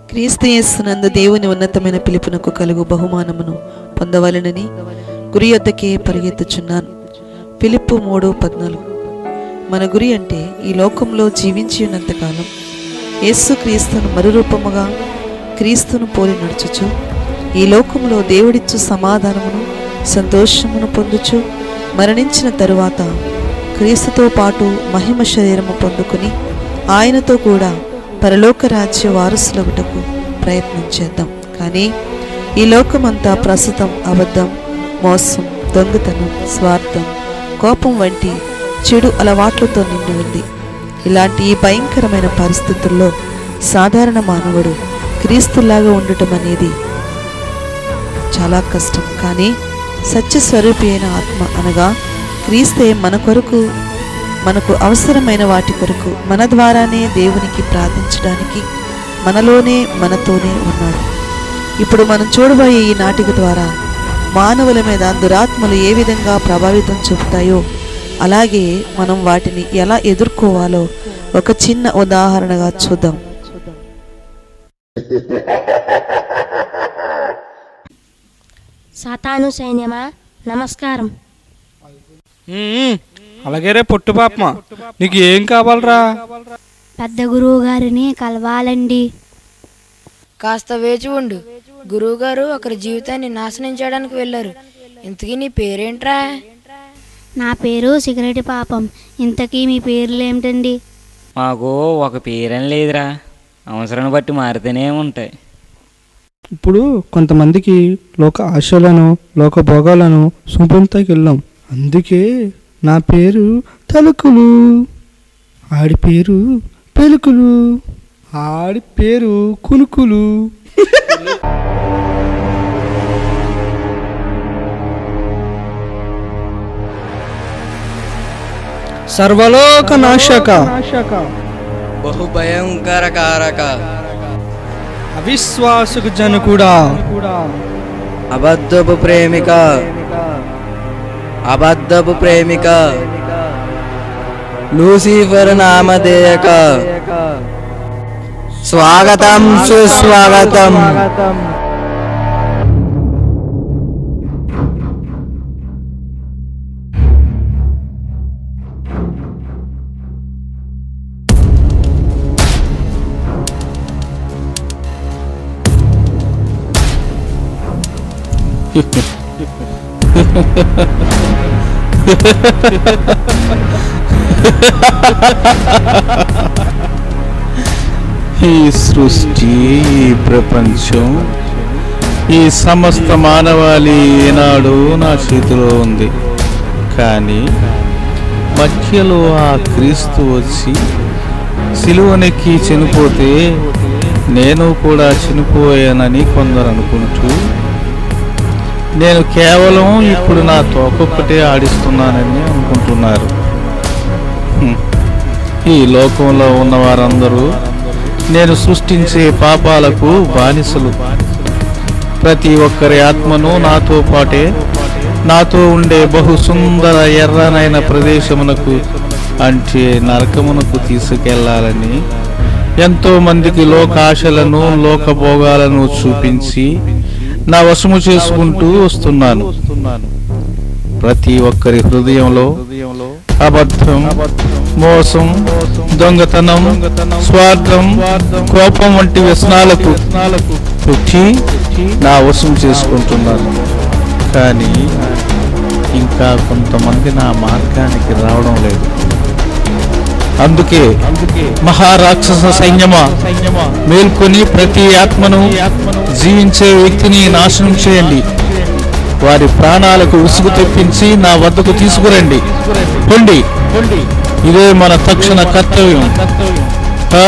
క్రీస్తు యేసునందు దేవుని ఉన్నతమైన పిలుపునకు కలుగు బహుమానమును పొందవలెనని గురి యొద్దకే పరిగెత్తుచున్నాను పిలుపు మూడు పద్నాలుగు మన గురి అంటే ఈ లోకంలో జీవించి ఉన్నంతకాలం యేసు క్రీస్తును మరురూపముగా క్రీస్తును పోలి నడుచుచు ఈ లోకంలో దేవుడిచ్చు సమాధానమును సంతోషమును పొందుచు మరణించిన తరువాత క్రీస్తుతో పాటు మహిమ శరీరము పొందుకుని ఆయనతో కూడా పరలోక రాజ్య వారసులగుటకు ప్రయత్నం చేద్దాం కానీ ఈ లోకమంతా ప్రస్తుతం అబద్ధం మోసం దొంగతనం స్వార్థం కోపం వంటి చెడు అలవాట్లతో నిండి ఉంది ఇలాంటి ఈ భయంకరమైన పరిస్థితుల్లో సాధారణ మానవుడు క్రీస్తులాగా ఉండటం అనేది చాలా కష్టం కానీ సత్య స్వరూపి అయిన ఆత్మ అనగా క్రీస్తే మన కొరకు మనకు అవసరమైన వాటి కొరకు మన ద్వారానే దేవునికి ప్రార్థించడానికి మనలోనే మనతోనే ఉన్నాడు ఇప్పుడు మనం చూడబోయే ఈ నాటిక ద్వారా మానవుల మీద దురాత్మలు ఏ విధంగా ప్రభావితం చూపుతాయో అలాగే మనం వాటిని ఎలా ఎదుర్కోవాలో ఒక చిన్న ఉదాహరణగా చూద్దాం సాతాను సైన్యమా నమస్కారం ఉమ్, అలాగే రే పొట్టు పాపమ నీకు ఏం కావాలరా పెద్ద గురువు గారిని కలవాలండి కాస్త వేచి ఉండు గురువుగారు ఒకరి జీవితాన్ని నాశనం చేయడానికి వెళ్ళారు ఇంతకీ నీ పేరేంట్రా నా పేరు సిగరెట్ పాపం ఇంతకీ మీ పేర్లు ఏమిటండి మాకు ఒక పేరేం లేదురా అవసరాన్ని బట్టి మారితేనే ఉంటాయి ఇప్పుడు కొంతమందికి లోక ఆశలను లోక భోగాలను చూపించకి వెళ్ళాం అందుకే నా పేరు తలుకులు ఆడి పేరు పెలుకులు ఆడి పేరు కునుకులు సర్వలోక నాశక బహుభయంకరకారక అవిశ్వాసకు జనకుడా అబద్ధపు ప్రేమిక అబద్ధపు ప్రేమిక లూసిఫర్ నామధేయక స్వాగతం సుస్వాగతం ఈ సృష్టి ఈ ప్రపంచం ఈ సమస్త మానవాళి ఈనాడు నా చేతిలో ఉంది కానీ మధ్యలో ఆ క్రీస్తు వచ్చి సిలువనెక్కి చనిపోతే నేను కూడా చనిపోయానని కొందరు అనుకుంటూ నేను కేవలం ఇప్పుడు నా తోకొక్కటే ఆడిస్తున్నానని అనుకుంటున్నారు హ్మ్. ఈ లోకంలో ఉన్న వారందరూ నేను సృష్టించే పాపాలకు బానిసలు ప్రతి ఒక్కరి ఆత్మను నాతో పాటే నాతో ఉండే బహు సుందర ఎర్రనైన ప్రదేశమునకు అంటే నరకమునకు తీసుకెళ్లాలని ఎంతో మందికి లోకాశలను లోకభోగాలను చూపించి నా వశము చేసుకుంటూ వస్తున్నాను ప్రతి ఒక్కరి హృదయంలో అబద్ధం మోసం దొంగతనం స్వార్థం కోపం వంటి వ్యసనాలకు పుట్టి నా వశం చేసుకుంటున్నాను కానీ ఇంకా కొంతమంది నా మార్గానికి రావడం లేదు అందుకే మహారాక్షస సైన్యమా మేల్కొని ప్రతి ఆత్మను జీవించే వ్యక్తిని నాశనం చేయండి వారి ప్రాణాలకు ఉసుగు తెప్పించి నా వద్దకు తీసుకురండి పొండి ఇదే మన తక్షణ కర్తవ్యం ఆ?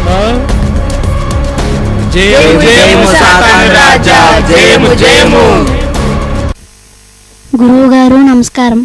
జయము జయము సాతాను రాజా జయము జయము గురువు గారు నమస్కారం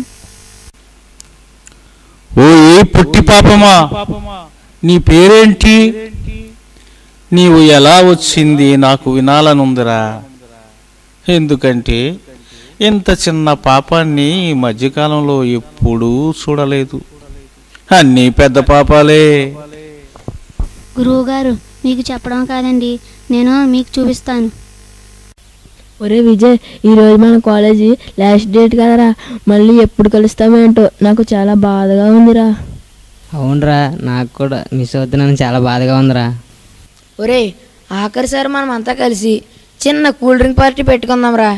ఓ ఏ పుట్టి పాపమా నీ పేరేంటి నీవు ఎలా వచ్చింది నాకు వినాలనుందిరా ఎందుకంటే ఇంత చిన్న పాపాన్ని ఈ మధ్యకాలంలో ఎప్పుడూ చూడలేదు అన్నీ పెద్ద పాపాలే గురువు గారు మీకు చెప్పడం కాదండి నేను మీకు చూపిస్తాను ఒరే విజయ్ ఈరోజు మన కాలేజీ లాస్ట్ డేట్ కదరా మళ్ళీ ఎప్పుడు కలుస్తామేంటో నాకు చాలా బాధగా ఉందిరా అవునరా నాకు కూడా మిస్ అవుతున్నాను చాలా బాధగా ఉందిరా ఒరే ఆఖరిసారి మనం అంతా కలిసి చిన్న కూల్ డ్రింక్ పార్టీ పెట్టుకుందాంరా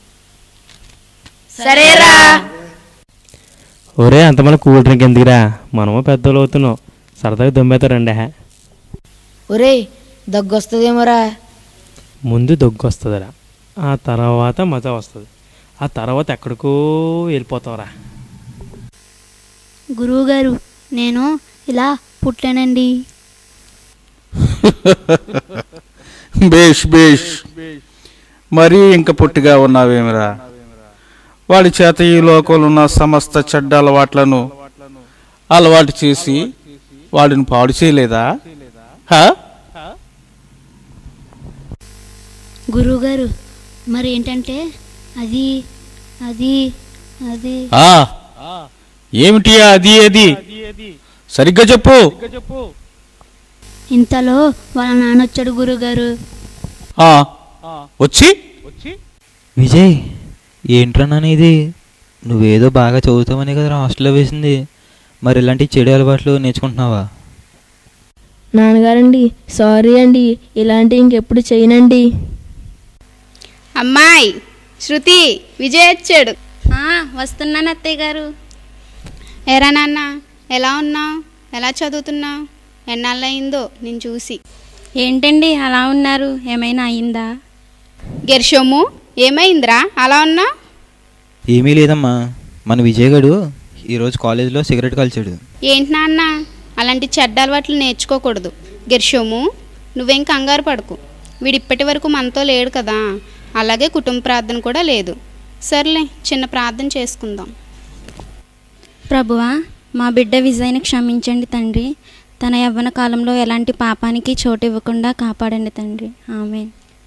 సరేరా ఒరే అంత మన కూల్ డ్రింక్ ఎందుకురా మనము పెద్దోళ్ళు అవుతున్నాం సరదాగా దొమ్మేతారండి ఒరే దగ్గొస్తుందేమోరా ముందు దొగ్గు వస్తుందిరా ఆ తర్వాత మజా వస్తుంది ఆ తర్వాత ఎక్కడికో వెళ్ళిపోతావురా గురువుగారు నేను ఇలా పుట్టానండి బేష్ బేష్ మరీ ఇంక పుట్టిగా ఉన్నావేమిరా వాడి చేత ఈ లోకంలో ఉన్న సమస్త చెడ్డ అలవాట్లను అలవాటు చేసి వాడిని పాడు చేయలేదా హా? గురువుగారు మరి ఏంటంటే అది అది అది ఆ ఏమిటి ఆ అది అది సరిగ్గా చెప్పు ఇంతలో వాళ్ళ నాన్న వచ్చాడు గురువుగారు ఆ వచ్చి విజయ్ ఏంట్రా నాన్న ఇది నువ్వేదో బాగా చదువుతావని కదా హాస్టల్లో వేసింది మరి ఇలాంటి చెడు అలవాట్లు నేర్చుకుంటున్నావా నాన్నగారండి సారీ అండి ఇలాంటి ఇంకెప్పుడు చేయనండి అమ్మాయి శృతి విజయ్ వచ్చాడు వస్తున్నాను అత్తయ్య గారు ఎరా నాన్న ఎలా ఉన్నావు ఎలా చదువుతున్నావు ఎన్నాళ్ళయిందో నేను చూసి ఏంటండి అలా ఉన్నారు ఏమైనా అయిందా గెర్షోము ఏమైందిరా అలా ఉన్నా ఏమీ లేదమ్మా మన విజయగాడు ఈరోజు కాలేజీలో సిగరెట్ కాల్చాడు ఏంటి నాన్న అలాంటి చెడ్డ అలవాట్లు నేర్చుకోకూడదు గెర్షోము నువ్వేం కంగారు పడకు వీడు ఇప్పటి వరకు మనతో లేడు కదా అలాగే కుటుంబ ప్రార్థన కూడా లేదు సర్లే చిన్న ప్రార్థన చేసుకుందాం ప్రభువా మా బిడ్డ విజయ్ని క్షమించండి తండ్రి తన యవ్వన కాలంలో ఎలాంటి పాపానికి చోటు ఇవ్వకుండా కాపాడండి తండ్రి ఆమె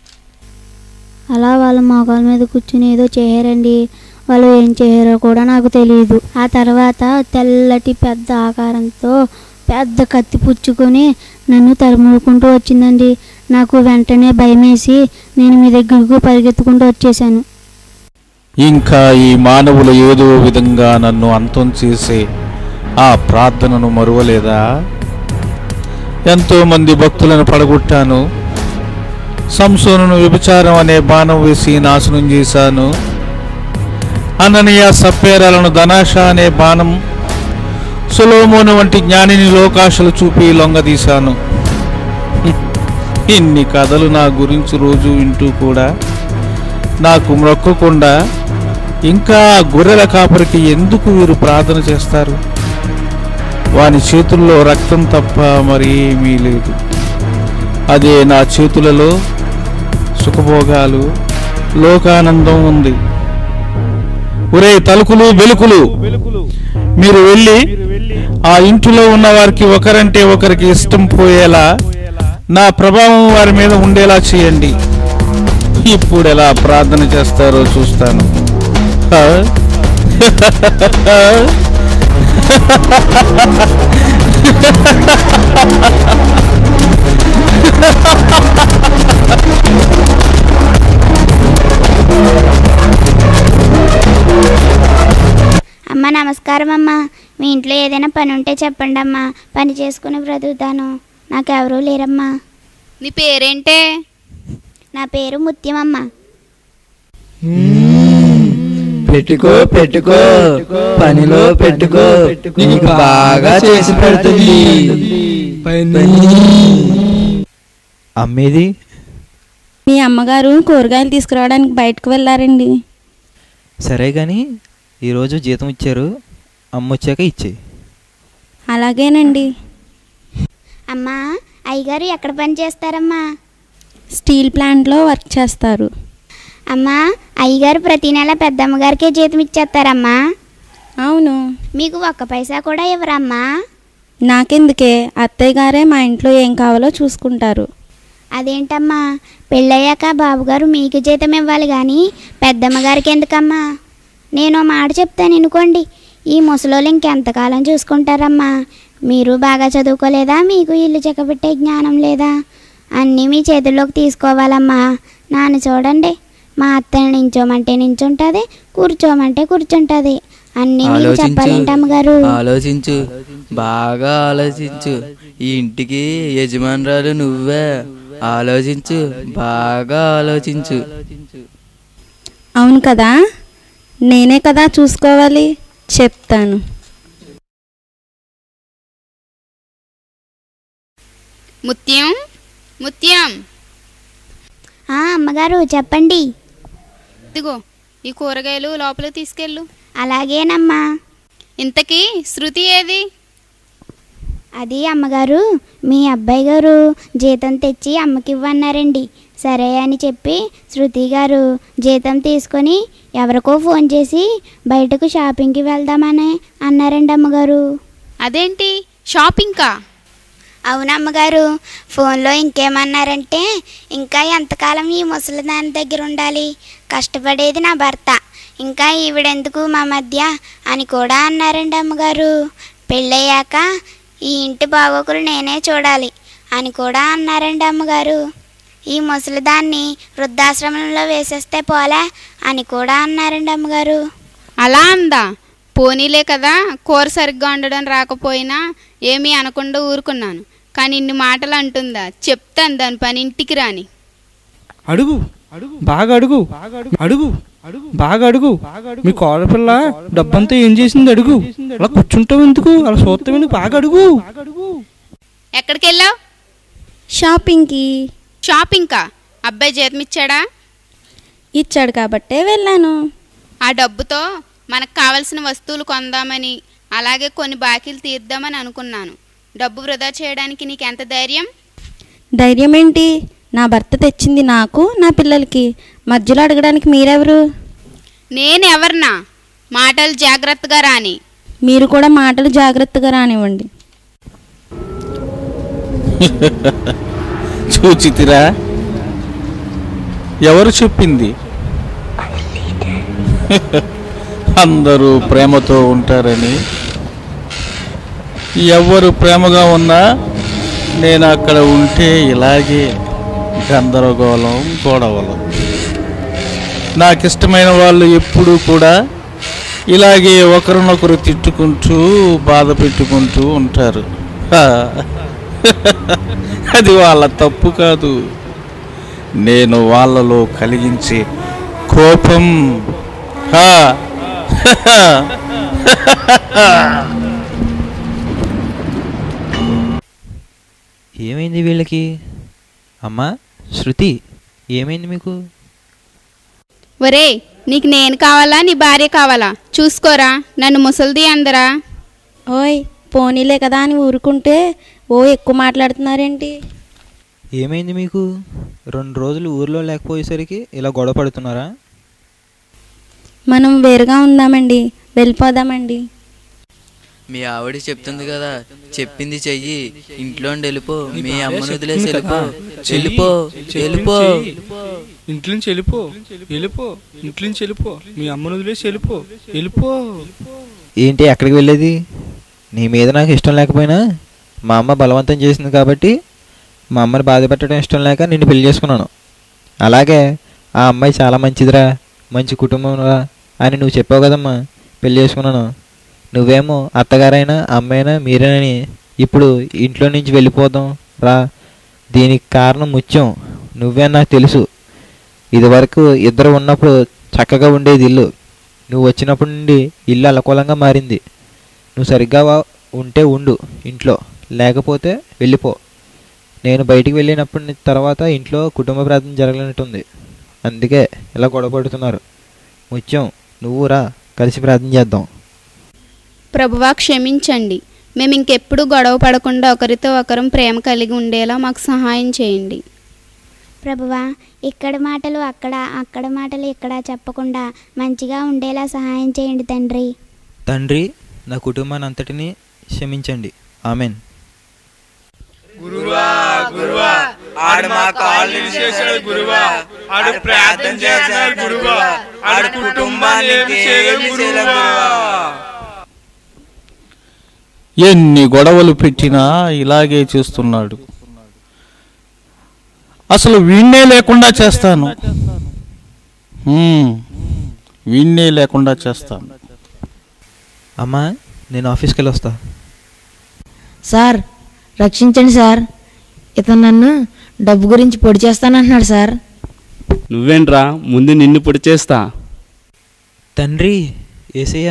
అలా వాళ్ళ మోకాల మీద కూర్చుని ఏదో చేయారండి వాళ్ళు ఏం చేయారో కూడా నాకు తెలియదు ఆ తర్వాత తెల్లటి పెద్ద ఆకారంతో పెద్ద కత్తి పుచ్చుకొని నన్ను తరుముకుంటూ వచ్చిందండి నాకు వెంటనే భయమేసి నేను మీ దగ్గరకు పరిగెత్తుకుంటూ వచ్చేసాను ఇంకా ఈ మానవులు ఏదో విధంగా నన్ను అంతం చేసే ఆ ప్రార్థనను మరువలేదా ఎంతో మంది భక్తులను పడగొట్టాను సంసోనును వ్యభిచారం అనే బాణం వేసి నాశనం చేశాను అననీయ సప్పేరాలను ధనాశ అనే బాణం సులోమోను వంటి జ్ఞానిని లోకాశలు చూపి లొంగదీశాను హ్మ్. ఇన్ని కథలు నా గురించి రోజు వింటూ కూడా నాకు మ్రొక్కకుండా ఇంకా ఆ గొర్రెల కాపరికి ఎందుకు వీరు ప్రార్థన చేస్తారు వాని చేతుల్లో రక్తం తప్ప మరేమీ లేదు అదే నా చేతులలో సుఖభోగాలు లోకానందం ఉంది ఒరే తలుకులు వెలుకులు మీరు వెళ్ళి ఆ ఇంటిలో ఉన్న వారికి ఒకరంటే ఒకరికి ఇష్టం పోయేలా నా ప్రభావం వారి మీద ఉండేలా చేయండి ఇప్పుడు ఎలా ప్రార్థన చేస్తారో చూస్తాను ఆ? అమ్మ నమస్కారం అమ్మ మీ ఇంట్లో ఏదైనా పని ఉంటే చెప్పండి అమ్మా పని చేసుకుని బ్రతుకుతాను నాకెవరూ లేరమ్మా నీ పేరేంటే నా పేరు ముత్యమమ్మ పెట్టుకో పెట్టుకో పనిలో పెట్టుకో నీకు బాగా చేసి పెడుతుంది అమ్మేది మీ అమ్మగారు కూరగాయలు తీసుకురావడానికి బయటకు వెళ్ళారండి సరే కానీ ఈరోజు జీతం ఇచ్చారు అమ్మ వచ్చాక ఇచ్చే అలాగేనండి అమ్మా అయ్యగారు ఎక్కడ పని చేస్తారమ్మా స్టీల్ ప్లాంట్లో వర్క్ చేస్తారు అమ్మా అయ్యగారు ప్రతి నెల పెద్దమ్మగారికే జీతం ఇచ్చేస్తారమ్మా అవును మీకు ఒక్క పైసా కూడా ఇవ్వరమ్మా నాకెందుకే అత్తయ్య గారే మా ఇంట్లో ఏం కావాలో చూసుకుంటారు అదేంటమ్మా పెళ్ళయ్యాక బాబుగారు మీకు జీతం ఇవ్వాలి కానీ పెద్దమ్మగారికి ఎందుకమ్మా నేను ఓ మాట చెప్తాను అనుకోండి ఈ ముసలోళ్ళు ఇంకెంతకాలం చూసుకుంటారమ్మా మీరు బాగా చదువుకోలేదా మీకు ఇల్లు చెక్కబెట్టే జ్ఞానం లేదా అన్నీ మీ చేతుల్లోకి తీసుకోవాలమ్మా నాన్న చూడండి మా అత్త నించోమంటే నించుంటుంది కూర్చోమంటే కూర్చుంటుంది అన్నీ మీరు చెప్పాలేంటి అమ్మగారు ఆలోచించు బాగా ఆలోచించు ఈ ఇంటికి యజమానురాలు నువ్వే ఆలోచించు బాగా ఆలోచించు అవును కదా నేనే కదా చూసుకోవాలి చెప్తాను ముత్యం ముత్యం ఆ, అమ్మగారు చెప్పండి ఇదిగో ఈ కూరగాయలు లోపల తీసుకెళ్ళు అలాగేనమ్మా ఇంతకీ శృతి ఏది అది అమ్మగారు మీ అబ్బాయి గారు జీతం తెచ్చి అమ్మకి ఇవ్వన్నారండి సరే అని చెప్పి శృతి గారు జీతం తీసుకొని ఎవరికో ఫోన్ చేసి బయటకు షాపింగ్కి వెళ్దామని అన్నారండి అమ్మగారు అదేంటి షాపింగ్కా అవునమ్మగారు ఫోన్లో ఇంకేమన్నారంటే ఇంకా ఎంతకాలం ఈ ముసలి దాని దగ్గర ఉండాలి కష్టపడేది నా భర్త ఇంకా ఈవిడెందుకు మా మధ్య అని కూడా అన్నారండి అమ్మగారు పెళ్ళయ్యాక ఈ ఇంటి బాగోకులు నేనే చూడాలి అని కూడా అన్నారండి అమ్మగారు ఈ ముసలిదాన్ని వృద్ధాశ్రమంలో వేసేస్తే పోలే అని కూడా అన్నారండి అమ్మగారు అలా అందా పోనీలే కదా కూర సరిగ్గా వండడం రాకపోయినా ఏమీ అనకుండా ఊరుకున్నాను కానీ ఇన్ని మాటలు అంటుందా చెప్తాను దాని పని ఇంటికి రాని అడుగు బాగా అడుగు అడుగు బాగా అడుగు మీ కోడపిల్ల డబ్బంతా ఏం చేసింది అడుగు అలా కూర్చుంటావు ఎందుకు అలా చూస్తావు ఎందుకు బాగా అడుగు ఎక్కడికి వెళ్ళావు షాపింగ్కి షాపింగ్కా అబ్బాయి జీతం ఇచ్చాడా ఇచ్చాడు కాబట్టే వెళ్ళాను ఆ డబ్బుతో మనకు కావలసిన వస్తువులు కొందామని అలాగే కొన్ని బాకీలు తీర్దామని అనుకున్నాను డబ్బు వృధా చేయడానికి నీకు ఎంత ధైర్యం ధైర్యం ఏంటి నా భర్త తెచ్చింది నాకు నా పిల్లలకి మధ్యలో అడగడానికి మీరెవరు నేను ఎవరినా మాటలు జాగ్రత్తగా రాని మీరు కూడా మాటలు జాగ్రత్తగా రానివ్వండి చూచితిరా ఎవరు చెప్పింది అందరూ ప్రేమతో ఉంటారని ఎవరు ప్రేమగా ఉన్నా నేను అక్కడ ఉంటే ఇలాగే గందరగోళం గొడవలు నాకు ఇష్టమైన వాళ్ళు ఎప్పుడూ కూడా ఇలాగే ఒకరినొకరు తిట్టుకుంటూ బాధ పెట్టుకుంటూ ఉంటారు హా. అది వాళ్ళ తప్పు కాదు నేను వాళ్ళలో కలిగించే కోపం హా. ఏమైంది వీళ్ళకి అమ్మా శృతి ఏమైంది మీకు ఒరే నీకు నేను కావాలా నీ భార్య కావాలా చూసుకోరా నన్ను ముసలిది అందరా ఓయ్ పోనీలే కదా అని ఊరుకుంటే ఓ ఎక్కువ మాట్లాడుతున్నారేంటి ఏమైంది మీకు రెండు రోజులు ఊర్లో లేకపోయేసరికి ఇలా గొడవ పడుతున్నారా మనం వేరుగా ఉందామండి వెళ్ళిపోదామండి మీ ఆవిడ చెప్తుంది కదా చెప్పింది చెయ్యి ఇంట్లో నుండి వెళ్ళిపో మీ అమ్మను వదిలేసి వెళ్ళిపో వెళ్ళిపో వెళ్ళిపో ఇంట్లో నుంచి వెళ్ళిపో వెళ్ళిపో ఇంట్లో నుంచి వెళ్ళిపో మీ అమ్మను వదిలేసి వెళ్ళిపో వెళ్ళిపో ఏంటి ఎక్కడికి వెళ్ళేది నీ మీద నాకు ఇష్టం లేకపోయినా మా అమ్మ బలవంతం చేసింది కాబట్టి మా అమ్మని బాధ పెట్టడం ఇష్టం లేక నిన్ను పెళ్లి చేసుకున్నాను అలాగే ఆ అమ్మాయి చాలా మంచిదిరా మంచి కుటుంబం రా అని నువ్వు చెప్పావు కదమ్మా పెళ్లి చేసుకున్నాను నువ్వేమో అత్తగారైనా అమ్మైనా మీరేనని ఇప్పుడు ఇంట్లో నుంచి వెళ్ళిపోదాం రా దీనికి కారణం ముత్యం నువ్వే నాకు తెలుసు ఇదివరకు ఇద్దరు ఉన్నప్పుడు చక్కగా ఉండేది ఇల్లు నువ్వు వచ్చినప్పటి నుండి ఇల్లు అలకూలంగా మారింది నువ్వు సరిగ్గా వా- ఉంటే ఉండు ఇంట్లో లేకపోతే వెళ్ళిపో నేను బయటికి వెళ్ళినప్పటి ని- తర్వాత ఇంట్లో కుటుంబ ప్రార్థన జరగలేనట్టుంది అందుకే ఇలా గొడవ పడుతున్నారు ముత్యం నువ్వు రా కలిసి ప్రార్థన చేద్దాం ప్రభువా క్షమించండి మేము ఇంకెప్పుడు గొడవ పడకుండా ఒకరితో ఒకరం ప్రేమ కలిగి ఉండేలా మాకు సహాయం చేయండి ప్రభువా ఇక్కడ మాటలు అక్కడ అక్కడ మాటలు ఇక్కడ చెప్పకుండా మంచిగా ఉండేలా సహాయం చేయండి తండ్రి తండ్రి నా కుటుంబాన్ని అంతటినీ క్షమించండి ఆమెన్ గురువా గురువా ఆడు మా కాలనీ చేశాడు గురువా ఆడు ప్రార్థన చేశాడు గురువా ఆడు కుటుంబాన్ని ఏమి చేయలేదు గురువా ఎన్ని గొడవలు పెట్టినా ఇలాగే చేస్తున్నాడు అసలు వీణ్ణే లేకుండా చేస్తాను హ్మ్, వీణ్ణే లేకుండా చేస్తాను అమ్మా నేను ఆఫీస్కి వెళ్ళి వస్తా సార్ రక్షించండి సార్ ఇతను నన్ను డబ్బు గురించి పొడి చేస్తానంటున్నాడు సార్ నువ్వేంట్రా ముందు నిన్ను పొడి చేస్తా తండ్రి ఏసయ్యా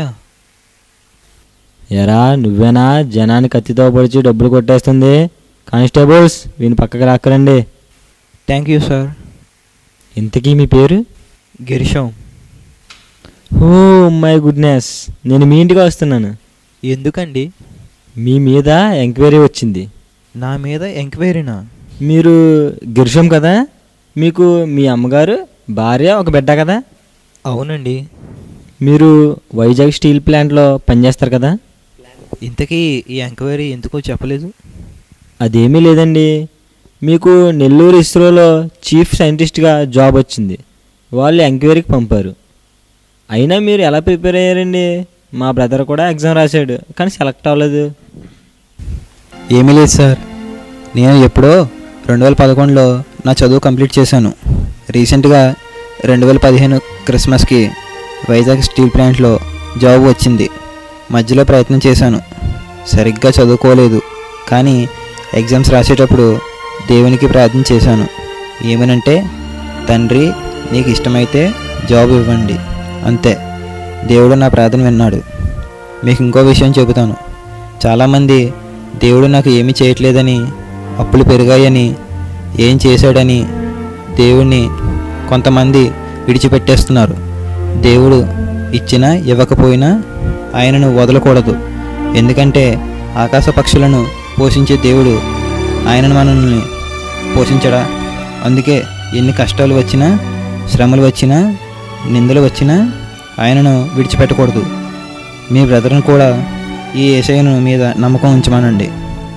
ఎరా నువ్వేనా జనాన్ని కత్తితో పొడిచి డబ్బులు కొట్టేస్తుంది కానిస్టేబుల్స్ వీని పక్కకి రాక్కరండి థ్యాంక్ యూ సార్ ఇంతకీ మీ పేరు గిరిషం ఓ మై గుడ్నెస్ నేను మీ ఇంటికి వస్తున్నాను ఎందుకండి మీ మీద ఎంక్వైరీ వచ్చింది నా మీద ఎంక్వైరీనా మీరు గిరిశం కదా మీకు మీ అమ్మగారు భార్య ఒక బిడ్డ కదా అవునండి మీరు వైజాగ్ స్టీల్ ప్లాంట్లో పనిచేస్తారు కదా ఇంతకీ ఈ ఎంక్వైరీ ఎందుకో చెప్పలేదు అదేమీ లేదండి మీకు నెల్లూరు ఇస్రోలో చీఫ్ సైంటిస్ట్గా జాబ్ వచ్చింది వాళ్ళు ఎంక్వైరీకి పంపారు అయినా మీరు ఎలా ప్రిపేర్ అయ్యారండి మా బ్రదర్ కూడా ఎగ్జామ్ రాశాడు కానీ సెలెక్ట్ అవ్వలేదు ఏమీ లేదు సార్ నేను ఎప్పుడో రెండు వేల పదకొండులో నా చదువు కంప్లీట్ చేశాను రీసెంట్గా రెండు వేల పదిహేను క్రిస్మస్కి వైజాగ్ స్టీల్ ప్లాంట్లో జాబ్ వచ్చింది మధ్యలో ప్రయత్నం చేశాను సరిగ్గా చదువుకోలేదు కానీ ఎగ్జామ్స్ రాసేటప్పుడు దేవునికి ప్రార్థన చేశాను ఏమనంటే తండ్రి నీకు ఇష్టమైతే జాబ్ ఇవ్వండి అంతే దేవుడు నా ప్రార్థన విన్నాడు మీకు ఇంకో విషయం చెబుతాను చాలామంది దేవుడు నాకు ఏమీ చేయట్లేదని అప్పులు పెరిగాయని ఏం చేశాడని దేవుణ్ణి కొంతమంది విడిచిపెట్టేస్తున్నారు దేవుడు ఇచ్చినా ఇవ్వకపోయినా ఆయనను వదలకూడదు ఎందుకంటే ఆకాశ పక్షులను పోషించే దేవుడు ఆయనను మనల్ని పోషించడా అందుకే ఎన్ని కష్టాలు వచ్చినా శ్రమలు వచ్చినా నిందలు వచ్చినా ఆయనను విడిచిపెట్టకూడదు మీ బ్రదర్ను కూడా ఈ ఏసైను మీద నమ్మకం ఉంచమనండి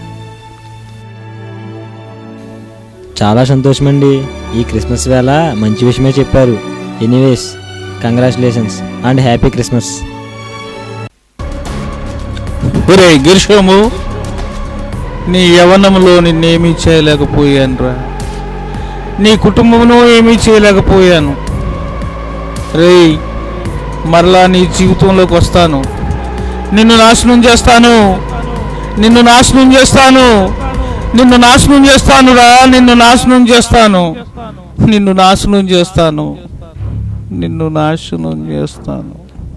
చాలా సంతోషమండి ఈ క్రిస్మస్ వేళ మంచి విషయమే చెప్పారు anyways congratulations and happy Christmas ఒరే గిరిశోము నీ యవనంలో నిన్నేమీ చేయలేకపోయానురా నీ కుటుంబంలో ఏమీ చేయలేకపోయాను రేయ్ మరలా నీ జీవితంలోకి వస్తాను నిన్ను నాశనం చేస్తాను నిన్ను నాశనం చేస్తాను నిన్ను నాశనం చేస్తానురా నిన్ను నాశనం చేస్తాను నిన్ను నాశనం చేస్తాను నిన్ను నాశనం చేస్తాను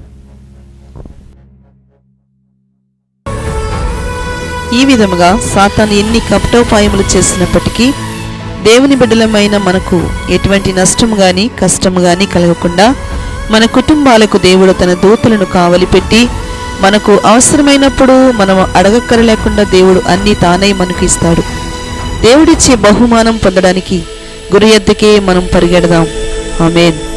ఈ విధముగా సాతాను ఎన్ని కపటోపాయములు చేసినప్పటికీ దేవుని బిడ్డలమైన మనకు ఎటువంటి నష్టము గాని కష్టము గాని కలగకుండా మన కుటుంబాలకు దేవుడు తన దూతలను కావలి పెట్టి మనకు అవసరమైనప్పుడు మనం అడగక్కర లేకుండా దేవుడు అన్ని తానై మనకు ఇస్తాడు దేవుడిచ్చే బహుమానం పొందడానికి గురి ఎద్దకే మనం పరిగెడదాం ఆమెన్